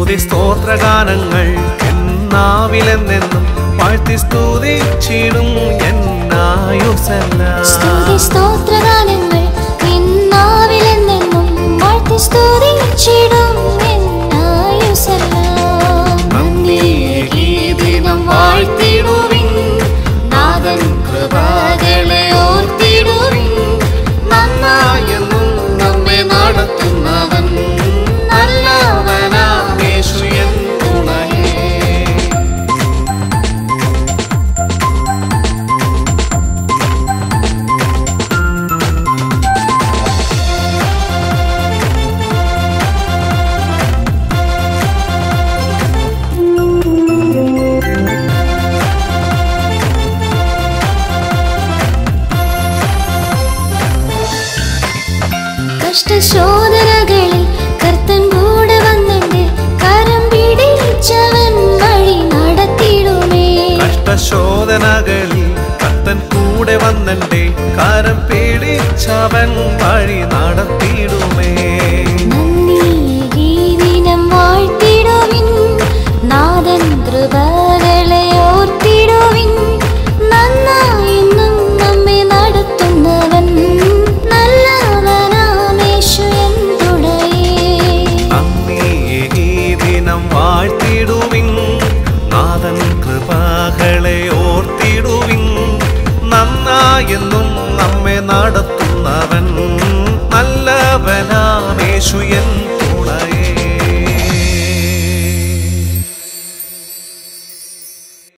സ്തുതി സ്തോത്രഗാനങ്ങൾ എന്നാവിലെന്നെന്നും വാഴ്ത്തി സ്തുതിച്ചിടും എന്നായുസെല്ലാം സ്തുതി സ്തോത്രഗാനങ്ങൾ ഇന്നാവിലെന്നെന്നും വാഴ്ത്തി സ്തുതിച്ചിടും എന്നായുസെല്ലാം. നന്ദിയേകി ദിനം വാഴ്ത്തിടുവിൻ. നാഥൻ കൃപകളെ ഓർത്തിടുവിൻ. നന്നായെന്നും നമ്മെ നടത്തുന്നവൻ നല്ലവനാം യേശു എൻ തുണയേ. കഷ്ടശോധനകളിൽ കർത്തൻ കൂടെ വന്നെന്റെ കരം പിടിച്ചവൻ വഴി നടത്തിയിടുമേ കഷ്ടശോധനകളിൽ കത്തൻ കൂടെ വന്നെന്റെ കാരം പേടിച്ചവൻ വഴി നടത്തിയിടുമേ നന്ദിയേകി ദിനം വാഴ്ത്തിടുവിൻ. നാഥൻ കൃപകളെ ഓർത്തിടുവിൻ. നന്നായെന്നും നമ്മെ നടത്തുന്നവൻ നല്ലവനാം യേശു എൻ തുണയേ. നന്ദിയെ ഈ ദിനം വാഴ്ത്തിടുവിൻ നാഥൻ കൃപകളെ ഓർത്തിടുവിൻ നന്നായെന്നും നമ്മെ നടത്തുന്നവൻ നല്ലവനാമേശു എൻ